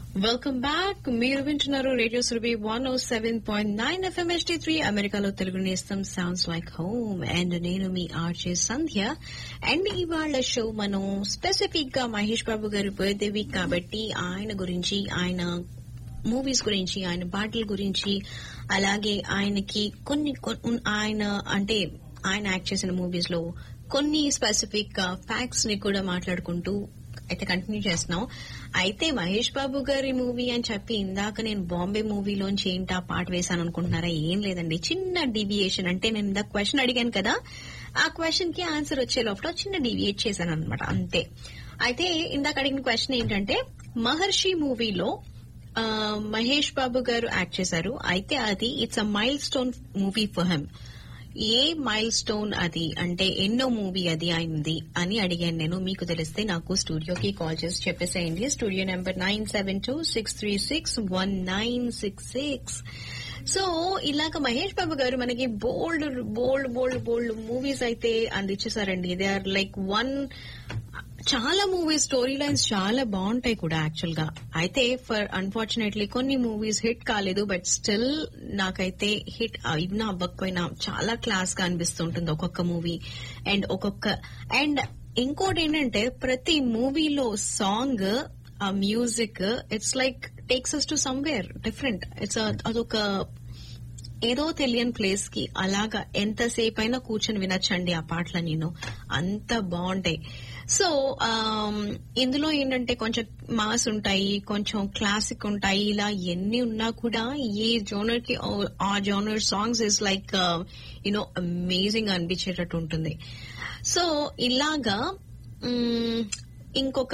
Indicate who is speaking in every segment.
Speaker 1: welcome back మీరు వింటున్నారు radio Surabhi one O seven point nine FM HD three అమెరికాలో తెలుగు నేస్తం సౌండ్స్ లైక్ హోమ్ అండ్ నేను మీ ఆర్జే సంధ్య అండ్ ఇవాళ షో మనం స్పెసిఫిక్ గా మహేష్ బాబు గారి బర్త్డే వీక్ కాబట్టి ఆయన గురించి ఆయన మూవీస్ గురించి ఆయన పాటల గురించి అలాగే ఆయనకి కొన్ని కొన్- ఆయన అంటే ఆయన యాక్ట్ చేసిన మూవీస్ లో కొన్ని స్పెసిఫిక్ ఫ్యాక్ట్స్ ని కూడా మాట్లాడుకుంటూ అయితే కంటిన్యూ చేస్తున్నాం అయితే మహేష్ బాబు గారి మూవీ అని చెప్పి ఇందాక నేను బాంబే మూవీలోంచి ఏంటి ఆ పాట వేశాను అనుకుంటున్నారా ఏం లేదండి చిన్న డీవియేషన్ అంటే నేను ఇందాక క్వశ్చన్ అడిగాను కదా ఆ క్వశ్చన్ కి ఆన్సర్ వచ్చే లోపల చిన్న డీవియేట్ చేశాను అనమాట అంతే అయితే ఇందాక అడిగిన క్వశ్చన్ ఏంటంటే మహర్షి మూవీలో ఆ, మహేష్ బాబు గారు యాక్ట్ చేశారు అయితే అది it's a milestone movie for him a milestone అది అంటే ఎన్నో మూవీ అది అయింది అని అడిగాను నేను మీకు తెలిస్తే నాకు స్టూడియోకి కాల్ చేసి చెప్పేసేయండి studio number nine seven two six three six one nine six six so ఇలాగ మహేష్ బాబు గారు మనకి బోల్డ్ బోల్డ్ బోల్డ్ బోల్డ్ మూవీస్ అయితే అందించేశారండి దే ఆర్ లైక్ వన్ చాలా మూవీస్ స్టోరీ లైన్స్ చాలా బాగుంటాయి కూడా యాక్చువల్ గా అయితే ఫర్ అన్ఫార్చునేట్లీ కొన్ని మూవీస్ హిట్ కాలేదు బట్ స్టిల్ నాకైతే హిట్ అయినా అవ్వకపోయినా చాలా క్లాస్ గా అనిపిస్తుంటుంది ఒక్కొక్క మూవీ అండ్ ఒక్కొక్క అండ్ ఇంకోటి ఏంటంటే ప్రతి మూవీలో సాంగ్ ఆ music it's like takes us to somewhere different it's అదొక ఏదో తెలియని ప్లేస్ కి అలాగా ఎంతసేపు అయినా కూర్చొని వినొచ్చండి ఆ పాటలు నేను అంత బాగుంటాయి సో ఆమ్, ఇందులో ఏంటంటే కొంచెం మాస్ ఉంటాయి కొంచెం క్లాసిక్ ఉంటాయి ఇలా ఎన్ని ఉన్నా కూడా ఏ జోనర్ కి ఓ- ఆ genre songs is like you know amazing అనిపించేటట్టు ఉంటుంది సో ఇలాగా మ్, ఇంకొక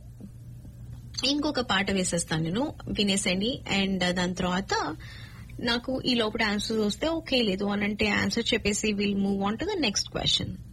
Speaker 1: ఇంకొక పాట వేసేస్తాను నేను వినేసండి అండ్ దాని తర్వాత నాకు ఈ లోపల ఆన్సర్ వస్తే ఓకే లేదు అని అంటే ఆన్సర్ చెప్పేసి will move on to the next question